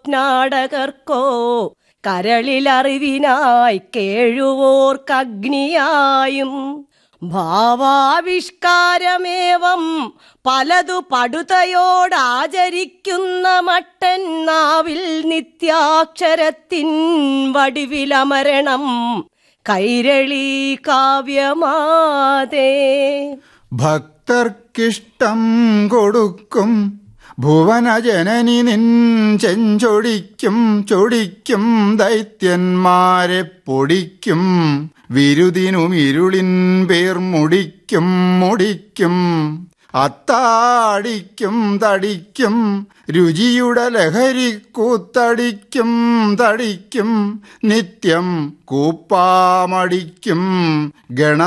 സ്വപ്നാടകർക്കോ കരളിലറിവിനായി കേഴുവോർക്കഗ്നിയായും ഭാവാവിഷ്കാരമേവം പലതു പടുതയോടാചരിക്കുന്ന mutton നാവിൽ നിത്യാക്ഷരത്തിൻ വടിവിലമരണം കൈരളി കാവ്യമാതേ ഭക്തർക്കിഷ്ടം കൊടുക്കും ഭുവനജനനി നിൻ ചെഞ്ചൊടിക്കും ചൊടിക്കും ദൈത്യന്മാരെ പൊടിക്കും വിരുദിനും ഇരുളിൻ പേർ മുടിക്കും മുടിക്കും അത്താടിക്കും തടിക്കും രുചിയുടെ ലഹരി കൂത്തടിക്കും തടിക്കും നിത്യം കൂപ്പാമടിക്കും ഗണ